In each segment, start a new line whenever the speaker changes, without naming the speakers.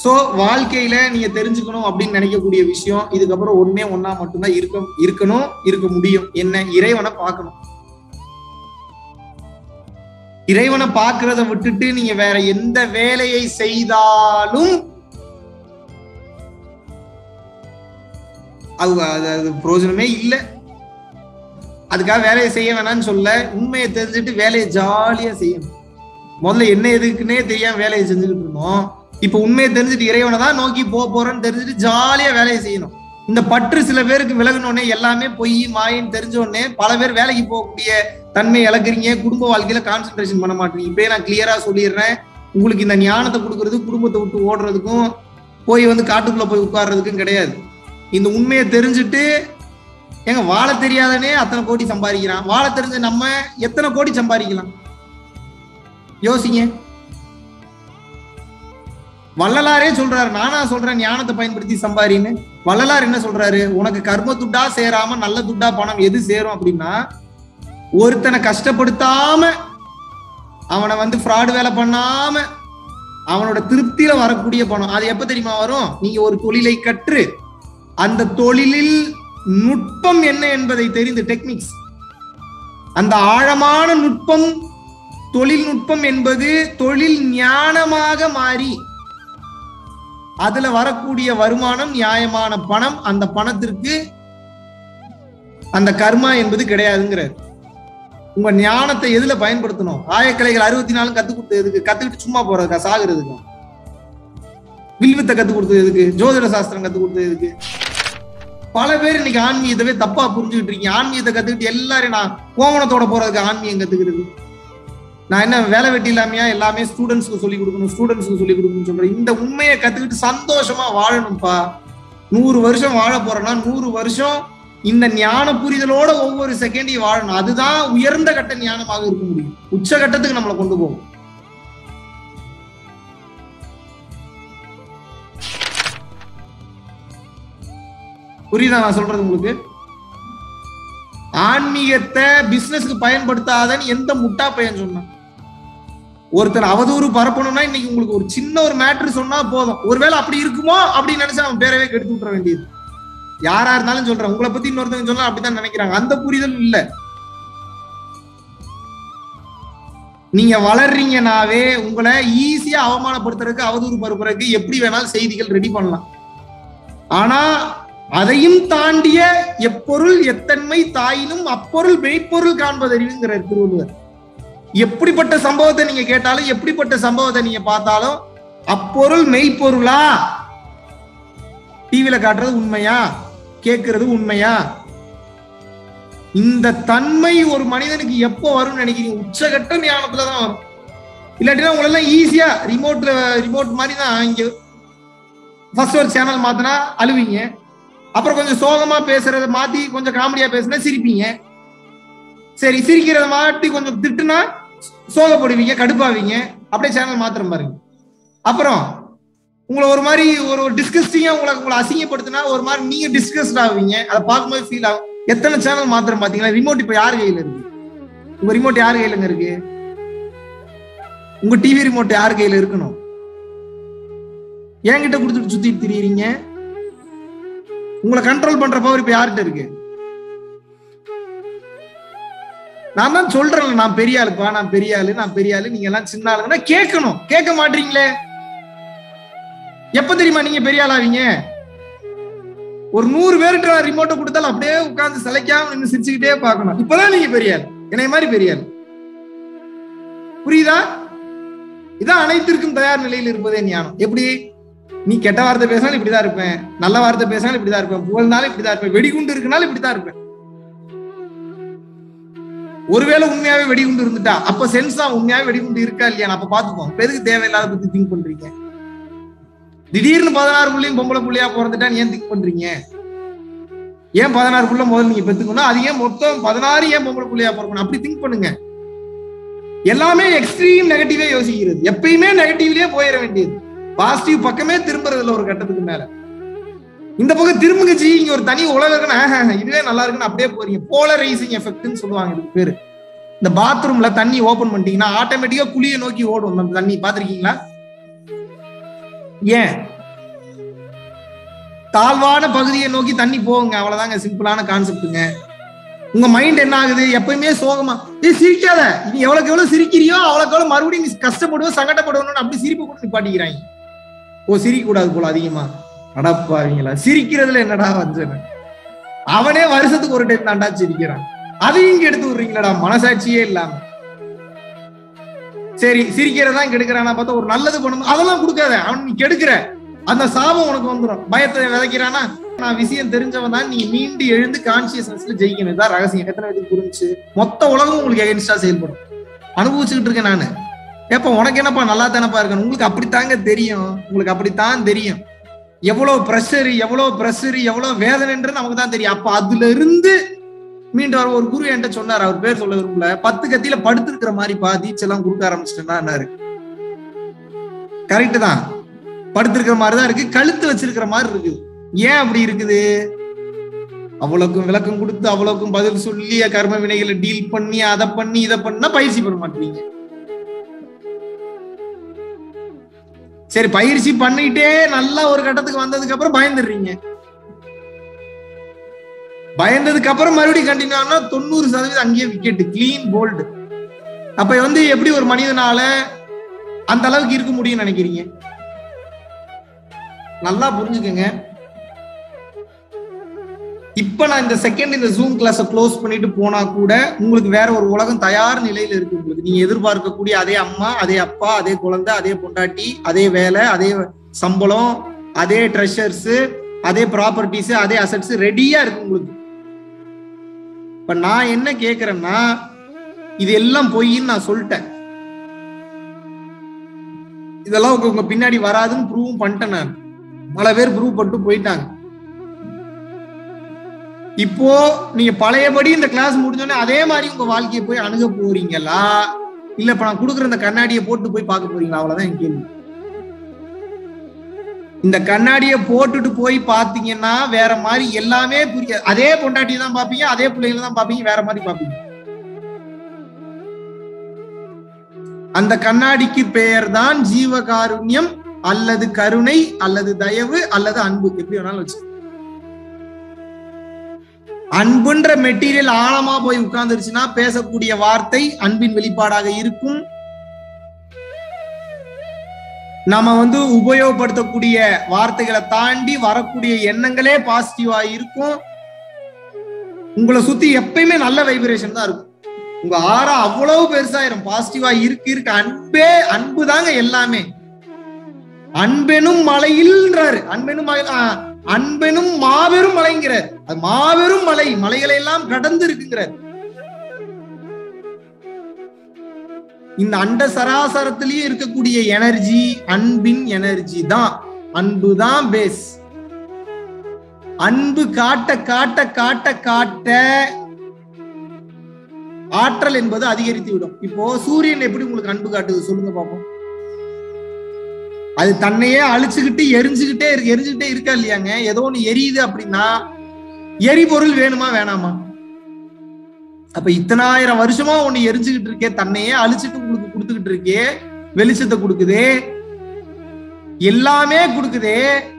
so வாழ்க்கையில நீங்க தெரிஞ்சுக்கணும் அப்படின்னு நினைக்கக்கூடிய விஷயம் இதுக்கப்புறம் ஒண்ணே ஒன்னா மட்டும்தான் இருக்க இருக்கணும் இருக்க முடியும் என்ன இறைவனை பார்க்கணும் இறைவனை பார்க்கறத விட்டுட்டு நீங்க வேற எந்த வேலையை செய்தாலும் அது அது அது பிரயோஜனமே இல்லை அதுக்காக வேலையை செய்ய வேணாம்னு சொல்ல உண்மையை தெரிஞ்சுட்டு வேலையை ஜாலியா செய்யணும் முதல்ல என்ன எதுக்குன்னே தெரியாம வேலையை செஞ்சுக்கிட்டு இருந்தோம் இப்ப உண்மையை தெரிஞ்சுட்டு இறைவனை தான் நோக்கி போக போறோம்னு தெரிஞ்சுட்டு ஜாலியா வேலையை செய்யணும் இந்த பற்று சில பேருக்கு விலகினோடனே எல்லாமே பொய் மாயின்னு தெரிஞ்ச உடனே பல பேர் வேலைக்கு போகக்கூடிய தன்மை இழக்கிறீங்க குடும்ப வாழ்க்கையில கான்சென்ட்ரேஷன் பண்ண மாட்டீங்க இப்பயே நான் கிளியரா சொல்லிடுறேன் உங்களுக்கு இந்த ஞானத்தை கொடுக்கறது குடும்பத்தை விட்டு ஓடுறதுக்கும் போய் வந்து காட்டுக்குள்ள போய் உட்கார்றதுக்கும் கிடையாது இந்த உண்மையை தெரிஞ்சுட்டு ஏங்க வாழ தெரியாதனே அத்தனை கோடி சம்பாதிக்கிறான் வாழ தெரிஞ்ச நம்ம எத்தனை கோடி சம்பாதிக்கலாம் யோசிங்க வள்ளலாரே சொல்றாரு நானா சொல்றேன் ஞானத்தை பயன்படுத்தி சம்பாரின்னு வள்ளலார் என்ன சொல்றாரு உனக்கு கர்ம துட்டா சேராம நல்ல துட்டா பணம் எது சேரும் அப்படின்னா ஒருத்தனை கஷ்டப்படுத்தாம அவனை வந்து ஃப்ராடு வேலை பண்ணாம அவனோட திருப்தியில வரக்கூடிய பணம் அது எப்ப தெரியுமா வரும் நீங்க ஒரு தொழிலை கற்று அந்த தொழிலில் நுட்பம் என்ன என்பதை தெரிந்து டெக்னிக்ஸ் அந்த ஆழமான நுட்பம் தொழில்நுட்பம் என்பது தொழில் ஞானமாக மாறி அதுல வரக்கூடிய வருமானம் நியாயமான பணம் அந்த பணத்திற்கு அந்த கர்மா என்பது கிடையாதுங்கிறார் உங்க ஞானத்தை எதுல பயன்படுத்தணும் ஆயக்கலைகள் அறுபத்தி நாலு கத்து கொடுத்தது எதுக்கு கத்துக்கிட்டு சும்மா போறதுக்கா சாகுறதுக்கா வில்வித்தை கத்து கொடுத்தது எதுக்கு ஜோதிட சாஸ்திரம் கத்து கொடுத்தது எதுக்கு பல பேர் இன்னைக்கு ஆன்மீகத்தவே தப்பா புரிஞ்சுக்கிட்டு இருக்கீங்க ஆன்மீகத்தை கத்துக்கிட்டு எல்லாரும் நான் கோவணத்தோட போறதுக்கு ஆன்மீகம் கத்துக்கிறது நான் என்ன வேலை வெட்டி இல்லாமையா எல்லாமே ஸ்டூடெண்ட்ஸ்க்கு சொல்லி கொடுக்கணும் ஸ்டூடெண்ட்ஸ்க்கு சொல்லி கொடுக்கணும்னு சொல்றேன் இந்த உண்மையை கத்துக்கிட்டு சந்தோஷமா வாழணும்ப்பா நூறு வருஷம் வாழ போறேன்னா நூறு வருஷம் இந்த ஞான புரிதலோட ஒவ்வொரு செகண்டையும் வாழணும் அதுதான் உயர்ந்த கட்ட ஞானமாக இருக்க முடியும் உச்ச கட்டத்துக்கு நம்மளை கொண்டு போகும் புரியுதா நான் சொல்றது உங்களுக்கு ஆன்மீகத்தை பிசினஸ்க்கு பயன்படுத்தாதன்னு எந்த முட்டா பையன் சொன்னான் ஒருத்தர் அவதூறு பரப்பணும்னா இன்னைக்கு உங்களுக்கு ஒரு சின்ன ஒரு மேட்ரு சொன்னா போதும் ஒருவேளை அப்படி இருக்குமோ அப்படின்னு நினைச்சு அவன் பேரவே கெடுத்து விட்டுற வேண்டியது யாரா இருந்தாலும் சொல்றேன் உங்களை பத்தி இன்னொருத்தவங்க சொன்னா அப்படித்தான் நினைக்கிறாங்க அந்த புரிதல் இல்ல நீங்க வளர்றீங்கனாவே உங்களை ஈஸியா அவமானப்படுத்துறதுக்கு அவதூறு பரப்புறதுக்கு எப்படி வேணாலும் செய்திகள் ரெடி பண்ணலாம் ஆனா அதையும் தாண்டிய எப்பொருள் எத்தன்மை தாயினும் அப்பொருள் மெய்ப்பொருள் காண்பதறிவுங்கிறார் திருவள்ளுவர் எப்படிப்பட்ட சம்பவத்தை நீங்க கேட்டாலும் எப்படிப்பட்ட சம்பவத்தை நீங்க பார்த்தாலும் அப்பொருள் மெய்ப்பொருளா டிவில காட்டுறது உண்மையா கேட்கறது உண்மையா இந்த தன்மை ஒரு மனிதனுக்கு எப்போ வரும்னு நினைக்கிறீங்க உச்சகட்ட ஞானத்துல தான் வரும் இல்லாட்டினா உங்களெல்லாம் ஈஸியா ரிமோட்ல ரிமோட் மாதிரி தான் இங்க ஃபர்ஸ்ட் ஒரு சேனல் மாத்தினா அழுவீங்க அப்புறம் கொஞ்சம் சோகமா பேசுறத மாத்தி கொஞ்சம் காமெடியா பேசுனா சிரிப்பீங்க சரி சிரிக்கிறத மாட்டி கொஞ்சம் திட்டுனா சோகப்படுவீங்க கடுப்பாவீங்க அப்படியே சேனல் மாத்திரம் பாருங்க அப்புறம் உங்களை ஒரு மாதிரி ஒரு டிஸ்கஸ்டிங்கா உங்களை உங்களை அசிங்கப்படுத்தினா ஒரு மாதிரி நீங்க டிஸ்கஸ்ட் ஆவீங்க அதை பார்க்கும்போது ஃபீல் ஆகும் எத்தனை சேனல் மாத்திரம் பாத்தீங்களா ரிமோட் இப்ப யார் கையில இருக்கு உங்க ரிமோட் யார் கையிலங்க இருக்கு உங்க டிவி ரிமோட் யார் கையில இருக்கணும் என்கிட்ட கொடுத்துட்டு சுத்திட்டு திரியுறீங்க உங்களை கண்ட்ரோல் பண்ற பவர் இப்ப யார்கிட்ட இருக்கு நான் தான் சொல்றேன் நான் பெரிய ஆளுப்பா நான் பெரிய ஆளு நான் பெரிய ஆளு நீங்க எல்லாம் சின்ன ஆளுங்கன்னா கேட்கணும் கேட்க மாட்டீங்களே எப்ப தெரியுமா நீங்க பெரிய ஆளாவீங்க ஒரு நூறு பேர்கிட்ட ரிமோட்டை கொடுத்தாலும் அப்படியே உட்கார்ந்து சிலைக்காம நின்று சிரிச்சுக்கிட்டே பார்க்கணும் இப்பதான் நீங்க பெரிய ஆள் என்னை மாதிரி பெரிய ஆள் புரியுதா இதான் அனைத்திற்கும் தயார் நிலையில் இருப்பதே ஞானம் எப்படி நீ கெட்ட வார்த்தை பேசினாலும் இப்படிதான் இருப்பேன் நல்ல வார்த்தை பேசினாலும் இப்படிதான் இருப்பேன் புகழ்னாலும் இப்படிதான் இருப்பேன் வெடிகுண்டு இருக்குனாலும் இப்படிதான் இருப்பேன் ஒருவேளை உண்மையாவே வெடிகுண்டு இருந்துட்டா அப்ப சென்ஸா உண்மையாவே வெடிகுண்டு இருக்கா இல்லையா அப்ப பாத்துப்போம் இப்ப எதுக்கு தேவையில்லாத பத்தி திங்க் பண்றீங்க திடீர்னு பதினாறு புள்ளையும் பொம்பளை புள்ளையா பிறந்துட்டான்னு ஏன் திங்க் பண்றீங்க ஏன் பதினாறு புள்ள முதல்ல நீங்க பெத்துக்கணும் அது ஏன் மொத்தம் பதினாறு ஏன் பொம்பளை புள்ளையா பிறக்கணும் அப்படி திங்க் பண்ணுங்க எல்லாமே எக்ஸ்ட்ரீம் நெகட்டிவே யோசிக்கிறது எப்பயுமே நெகட்டிவ்லயே போயிட வேண்டியது பாசிட்டிவ் பக்கமே திரும்புறது இல்ல ஒரு கட்டத்துக்கு மேல இந்த பக்கம் திரும்புங்க ஜி இங்க ஒரு தனி உலகம் இருக்குன்னு ஆஹா, இதுவே நல்லா இருக்குன்னு அப்படியே போறீங்க போலரைசிங் எஃபெக்ட்னு சொல்லுவாங்க இதுக்கு பேரு இந்த பாத்ரூம்ல தண்ணி ஓபன் பண்ணிட்டீங்கன்னா ஆட்டோமேட்டிக்கா குழியை நோக்கி ஓடும் அந்த தண்ணி பாத்திருக்கீங்களா ஏன் தாழ்வான பகுதியை நோக்கி தண்ணி போகுங்க அவ்வளவுதாங்க சிம்பிளான கான்செப்ட்டுங்க உங்க மைண்ட் என்ன ஆகுது எப்பயுமே சோகமா ஏ சிரிக்காத நீ எவ்வளவுக்கு எவ்வளவு சிரிக்கிறியோ அவ்வளவுக்கு எவ்வளவு மறுபடியும் நீ கஷ்டப்படுவோம் சங்கடப்படுவோம்னு அப்படி சிரிப்பு கூட நிப்பாட்டிக்கிறாங்க ஓ சிரிக்க கூடாது போல அதிகமா அடப்பாவீங்களா சிரிக்கிறதுல என்னடா வஞ்சனை அவனே வருஷத்துக்கு ஒரு டைம் தாண்டா சிரிக்கிறான் அதையும் இங்க எடுத்து விடுறீங்களடா மனசாட்சியே இல்லாம சரி சிரிக்கிறதா கெடுக்கிறானா பார்த்தா ஒரு நல்லது பண்ணணும் அதெல்லாம் கொடுக்காத அவன் நீ கெடுக்கிற அந்த சாபம் உனக்கு வந்துடும் பயத்தை விதைக்கிறானா நான் விஷயம் தெரிஞ்சவன் தான் நீ மீண்டு எழுந்து கான்சியஸ்னஸ்ல ஜெயிக்கணும் இதான் ரகசியம் எத்தனை பேருக்கு புரிஞ்சு மொத்த உலகம் உங்களுக்கு எகென்ஸ்டா செயல்படும் அனுபவிச்சுக்கிட்டு இருக்கேன் நானு ஏப்பா உனக்கு என்னப்பா நல்லா தானப்பா இருக்கணும் உங்களுக்கு அப்படித்தாங்க தெரியும் உங்களுக்கு அப்படித்தான் தெரியும் எவ்வளவு ப்ரெஷர் எவ்வளவு ப்ரெஷர் எவ்வளவு வேதனைன்றது நமக்கு தான் தெரியும் அப்ப அதுல இருந்து மீண்டும் வர ஒரு குரு என்கிட்ட சொன்னார் அவர் பேர் சொல்ல விரும்பல பத்து கத்தியில படுத்திருக்கிற மாதிரி பா தீட்செல்லாம் கொடுக்க ஆரம்பிச்சிட்டேன்னாரு கரெக்ட் தான் படுத்திருக்கிற மாதிரி தான் இருக்கு கழுத்து வச்சிருக்கிற மாதிரி இருக்குது ஏன் அப்படி இருக்குது அவ்வளவுக்கும் விளக்கம் கொடுத்து அவ்வளவுக்கும் பதில் சொல்லி கர்ம வினைகளை டீல் பண்ணி அதை பண்ணி இதை பண்ணா பயிற்சி பண்ண மாட்டீங்க சரி பயிற்சி பண்ணிட்டே நல்லா ஒரு கட்டத்துக்கு வந்ததுக்கு அப்புறம் பயந்துடுறீங்க பயந்ததுக்கு அப்புறம் மறுபடியும் கண்டினியூ ஆனா தொண்ணூறு சதவீதம் அங்கேயே விக்கெட் கிளீன் போல்டு அப்ப வந்து எப்படி ஒரு மனிதனால அந்த அளவுக்கு இருக்க முடியும்னு நினைக்கிறீங்க நல்லா புரிஞ்சுக்கங்க இப்ப நான் இந்த செகண்ட் இந்த ஜூம் கிளாஸ க்ளோஸ் பண்ணிட்டு போனா கூட உங்களுக்கு வேற ஒரு உலகம் தயார் நிலையில இருக்கு உங்களுக்கு நீங்க எதிர்பார்க்கக்கூடிய அதே அம்மா அதே அப்பா அதே குழந்தை அதே பொண்டாட்டி அதே வேலை அதே சம்பளம் அதே ட்ரெஷர்ஸ் அதே ப்ராப்பர்ட்டிஸ் அதே அசட்ஸ் ரெடியா இருக்கு உங்களுக்கு இப்ப நான் என்ன கேக்குறேன்னா இது எல்லாம் பொய்ன்னு நான் சொல்லிட்டேன் இதெல்லாம் உங்க உங்க பின்னாடி வராதுன்னு ப்ரூவ் பண்ணிட்டேன் நான் பல பேர் ப்ரூவ் பண்ணிட்டு போயிட்டாங்க இப்போ நீங்க பழையபடி இந்த கிளாஸ் முடிஞ்சோடனே அதே மாதிரி உங்க வாழ்க்கையை போய் அணுக போறீங்களா இல்ல இப்ப நான் கொடுக்குற இந்த கண்ணாடியை போட்டு போய் பார்க்க போறீங்களா அவ்வளவுதான் என் கேள்வி இந்த கண்ணாடியை போட்டுட்டு போய் பாத்தீங்கன்னா வேற மாதிரி எல்லாமே புரியாது அதே பொண்டாட்டி தான் பாப்பீங்க அதே பிள்ளைகளை தான் பாப்பீங்க வேற மாதிரி பாப்பீங்க அந்த கண்ணாடிக்கு பெயர் தான் ஜீவகாருண்யம் அல்லது கருணை அல்லது தயவு அல்லது அன்பு எப்படி வேணாலும் வச்சு அன்புன்ற மெட்டீரியல் ஆழமா போய் உட்கார்ந்துருச்சுன்னா பேசக்கூடிய வார்த்தை அன்பின் வெளிப்பாடாக இருக்கும் நம்ம வந்து உபயோகப்படுத்தக்கூடிய வார்த்தைகளை தாண்டி வரக்கூடிய எண்ணங்களே பாசிட்டிவா இருக்கும் உங்களை சுத்தி எப்பயுமே நல்ல வைப்ரேஷன் தான் இருக்கும் உங்க ஆறா அவ்வளவு பெருசாயிரும் பாசிட்டிவா இருக்கு இருக்கு அன்பே அன்பு தாங்க எல்லாமே அன்பெனும் மலையில்ன்றாரு அன்பெனும் மலை அன்பெனும் மாபெரும் மலைங்கிறார் அது மாபெரும் மலை மலைகளை எல்லாம் கடந்து இருக்குங்கிறார் இந்த அண்ட சராசரத்திலேயே இருக்கக்கூடிய எனர்ஜி அன்பின் எனர்ஜி தான் அன்பு தான் பேஸ் அன்பு காட்ட காட்ட காட்ட காட்ட ஆற்றல் என்பது அதிகரித்து விடும் இப்போ சூரியன் எப்படி உங்களுக்கு அன்பு காட்டுது சொல்லுங்க பாப்போம் அது தன்னையே அழிச்சுக்கிட்டு எரிஞ்சுக்கிட்டே இருக்கு எரிஞ்சுக்கிட்டே இருக்கா இல்லையாங்க ஏதோ ஒண்ணு எரியுது அப்படின்னா எரிபொருள் வேணுமா வேணாமா அப்ப இத்தனாயிரம் வருஷமா ஒண்ணு எரிஞ்சுக்கிட்டு இருக்கே தன்னையே அழிச்சிட்டு உங்களுக்கு கொடுத்துக்கிட்டு இருக்கே வெளிச்சத்தை கொடுக்குதே எல்லாமே கொடுக்குதே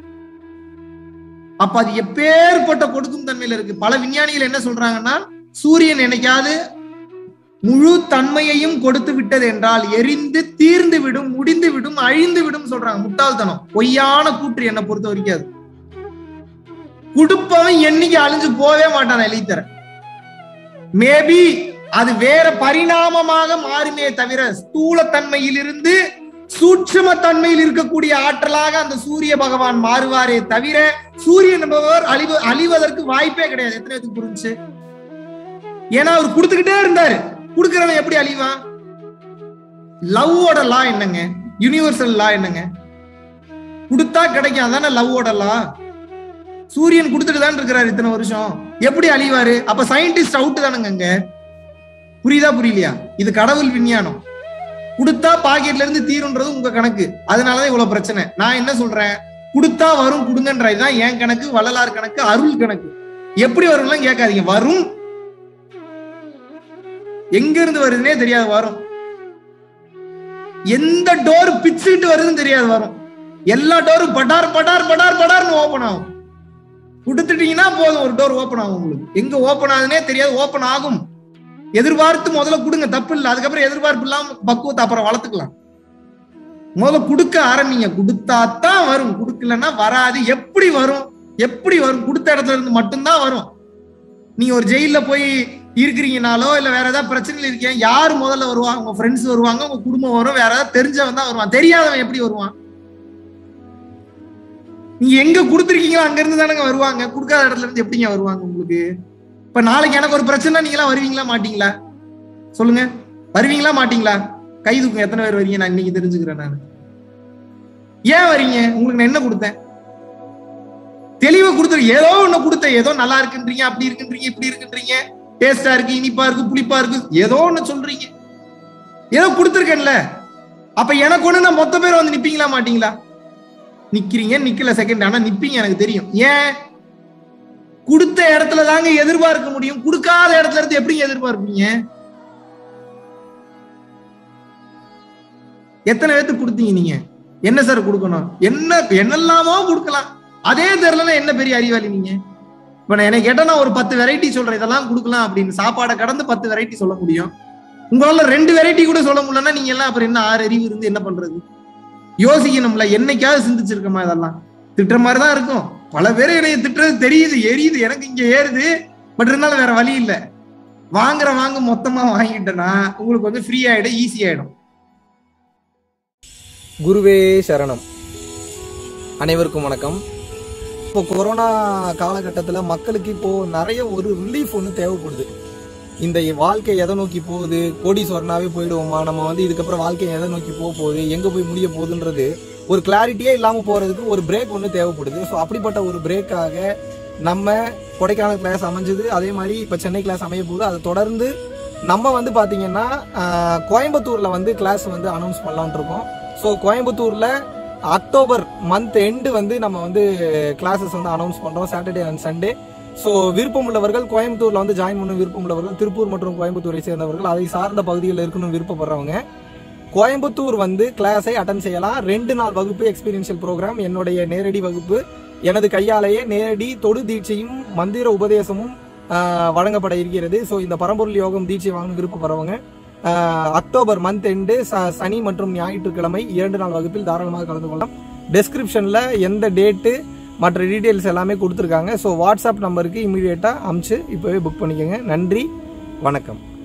அப்ப அது எப்பேற்பட்ட கொடுக்கும் தன்மையில இருக்கு பல விஞ்ஞானிகள் என்ன சொல்றாங்கன்னா சூரியன் என்னைக்காவது முழு தன்மையையும் கொடுத்து விட்டது என்றால் எரிந்து தீர்ந்து விடும் முடிந்து விடும் அழிந்து விடும் சொல்றாங்க முட்டாள்தனம் பொய்யான கூற்று என்னை பொறுத்த வரைக்கும் அது குடுப்பவன் என்னைக்கு அழிஞ்சு போவே மாட்டான் எழுதித்தர மேபி அது வேற பரிணாமமாக மாறுமே தவிர ஸ்தூல தன்மையிலிருந்து சூட்சம தன்மையில் இருக்கக்கூடிய ஆற்றலாக அந்த சூரிய பகவான் மாறுவாரே தவிர சூரியன் என்பவர் அழிவு அழிவதற்கு வாய்ப்பே கிடையாது எத்தனை பேருக்கு புரிஞ்சு ஏன்னா அவர் கொடுத்துக்கிட்டே இருந்தாரு கொடுக்கிறவன் எப்படி அழிவான் லவ்வோட லா என்னங்க யூனிவர்சல் லா என்னங்க கொடுத்தா கிடைக்கும் அதானே லவ்வோட லா சூரியன் கொடுத்துட்டு தான் இருக்கிறாரு இத்தனை வருஷம் எப்படி அழிவாரு அப்ப சயின்டிஸ்ட் அவுட் தானுங்க அங்க புரியுதா புரியலையா இது கடவுள் விஞ்ஞானம் கொடுத்தா பாக்கெட்ல இருந்து தீருன்றது உங்க கணக்கு அதனாலதான் இவ்வளவு பிரச்சனை நான் என்ன சொல்றேன் கொடுத்தா வரும் கொடுங்கன்றதுதான் என் கணக்கு வள்ளலார் கணக்கு அருள் கணக்கு எப்படி வரும்லாம் கேட்காதீங்க வரும் எங்க இருந்து வருதுன்னே தெரியாது வரும் எந்த டோர் பிச்சுக்கிட்டு வருதுன்னு தெரியாது வரும் எல்லா டோரும் படார் படார் படார் படார்னு ஓபன் ஆகும் கொடுத்துட்டீங்கன்னா போதும் ஒரு டோர் ஓப்பன் ஆகும் உங்களுக்கு எங்க ஓப்பன் ஆகுதுன்னே தெரியாது ஓப்பன் ஆகும் எதிர்பார்த்து முதல்ல கொடுங்க தப்பு இல்லை அதுக்கப்புறம் எதிர்பார்ப்பு இல்லாம பக்குவத்தை அப்புறம் வளர்த்துக்கலாம் முதல்ல கொடுக்க ஆரம்பிங்க கொடுத்தாத்தான் வரும் கொடுக்கலன்னா வராது எப்படி வரும் எப்படி வரும் கொடுத்த இடத்துல இருந்து மட்டும்தான் வரும் நீங்க ஒரு ஜெயில போய் இருக்கிறீங்கனாலோ இல்ல வேற ஏதாவது பிரச்சனைகள் இருக்கீங்க யார் முதல்ல வருவாங்க உங்க ஃப்ரெண்ட்ஸ் வருவாங்க உங்க குடும்பம் வரும் வேற ஏதாவது தெரிஞ்சவன் தான் வருவான் தெரியாதவன் எப்படி வருவான் நீங்க எங்க கொடுத்துருக்கீங்களோ அங்க இருந்து தானங்க வருவாங்க கொடுக்காத இடத்துல இருந்து எப்படிங்க வருவாங்க உங்களுக்கு இப்ப நாளைக்கு எனக்கு ஒரு பிரச்சனை நீங்களா வருவீங்களா மாட்டீங்களா சொல்லுங்க வருவீங்களா மாட்டீங்களா கை தூக்குங்க எத்தனை பேர் வரீங்க நான் இன்னைக்கு தெரிஞ்சுக்கிறேன் நான் ஏன் வரீங்க உங்களுக்கு நான் என்ன கொடுத்தேன் தெளிவா கொடுத்துரு ஏதோ ஒண்ணு கொடுத்தேன் ஏதோ நல்லா இருக்குன்றீங்க அப்படி இருக்குன்றீங்க இப்படி இருக்குன்றீங்க டேஸ்டா இருக்கு இனிப்பா இருக்கு புளிப்பா இருக்கு ஏதோ ஒண்ணு சொல்றீங்க ஏதோ கொடுத்துருக்கேன்ல அப்ப எனக்கு ஒண்ணு நான் மொத்த பேர் வந்து நிப்பீங்களா மாட்டீங்களா நிக்கிறீங்க நிக்கல செகண்ட் ஆனா நிப்பீங்க எனக்கு தெரியும் ஏன் கொடுத்த இடத்துல தாங்க எதிர்பார்க்க முடியும் கொடுக்காத இடத்துல இருந்து எப்படி எதிர்பார்ப்பீங்க எத்தனை பேத்துக்கு கொடுத்தீங்க நீங்க என்ன சார் கொடுக்கணும் என்ன என்னெல்லாமோ கொடுக்கலாம் அதே தெரியல என்ன பெரிய அறிவாளி நீங்க இப்ப நான் என்ன கேட்டா நான் ஒரு பத்து வெரைட்டி சொல்றேன் இதெல்லாம் கொடுக்கலாம் அப்படின்னு சாப்பாடை கடந்து பத்து வெரைட்டி சொல்ல முடியும் உங்களால ரெண்டு வெரைட்டி கூட சொல்ல முடியலன்னா நீங்க எல்லாம் அப்புறம் என்ன ஆறு அறிவு இருந்து என்ன பண்றது யோசிக்கணும்ல என்னைக்காவது சிந்திச்சிருக்கோமா இதெல்லாம் திட்டுற மாதிரி தான் இருக்கும் பல பேர் என்னைய திட்டுறது தெரியுது எரியுது எனக்கு இங்க ஏறுது பட் இருந்தாலும் வேற வழி இல்லை வாங்குற வாங்க மொத்தமா வாங்கிட்டேன்னா உங்களுக்கு வந்து ஃப்ரீ ஆயிடும் ஈஸி ஆயிடும்
குருவே சரணம் அனைவருக்கும் வணக்கம் இப்போ கொரோனா காலகட்டத்தில் மக்களுக்கு இப்போ நிறைய ஒரு ரிலீஃப் ஒன்று தேவைப்படுது இந்த வாழ்க்கை எதை நோக்கி போகுது கோடீஸ்வரனாவே போயிடுவோமா நம்ம வந்து இதுக்கப்புறம் வாழ்க்கை எதை நோக்கி போக போகுது எங்கே போய் முடிய போகுதுன்றது ஒரு கிளாரிட்டியே இல்லாமல் போகிறதுக்கு ஒரு பிரேக் ஒன்று தேவைப்படுது ஸோ அப்படிப்பட்ட ஒரு பிரேக்காக நம்ம கொடைக்கானல் கிளாஸ் அமைஞ்சது அதே மாதிரி இப்போ சென்னை கிளாஸ் அமைய போகுது அதை தொடர்ந்து நம்ம வந்து பார்த்தீங்கன்னா ஆஹ், கோயம்புத்தூர்ல வந்து கிளாஸ் வந்து அனௌன்ஸ் பண்ணலாம்னு இருக்கோம் ஸோ கோயம்புத்தூர்ல அக்டோபர் மந்த் எண்டு வந்து நம்ம வந்து கிளாஸஸ் வந்து அனௌன்ஸ் பண்றோம் சாட்டர்டே அண்ட் சண்டே ஸோ விருப்பம் உள்ளவர்கள் கோயம்புத்தூர்ல வந்து ஜாயின் பண்ண விருப்பம் உள்ளவர்கள் திருப்பூர் மற்றும் கோயம்புத்தூரை சேர்ந்தவர்கள் அதை சார்ந்த பகுதிகளில் இருக்கணும் விருப்பப்படுறவங்க கோயம்புத்தூர் வந்து கிளாஸை அட்டன் செய்யலாம் ரெண்டு நாள் வகுப்பு எக்ஸ்பீரியன்ஷியல் ப்ரோக்ராம் என்னுடைய நேரடி வகுப்பு எனது கையாலேயே நேரடி தொடு தீட்சையும் மந்திர உபதேசமும் ஆஹ், வழங்கப்பட இருக்கிறது ஸோ இந்த பரம்பொருள் யோகம் தீட்சை வாங்க விருப்பப்படுறவங்க ஆஹ், அக்டோபர் மந்த் எண்டு சனி மற்றும் ஞாயிற்றுக்கிழமை இரண்டு நாள் வகுப்பில் தாராளமாக கலந்து கொள்ளலாம் டெஸ்கிரிப்ஷனில் எந்த டேட்டு மற்ற டீட்டெயில்ஸ் எல்லாமே கொடுத்துருக்காங்க ஸோ வாட்ஸ்அப் நம்பருக்கு இமீடியட்டாக அமுச்சு இப்போவே புக் பண்ணிக்கோங்க நன்றி வணக்கம்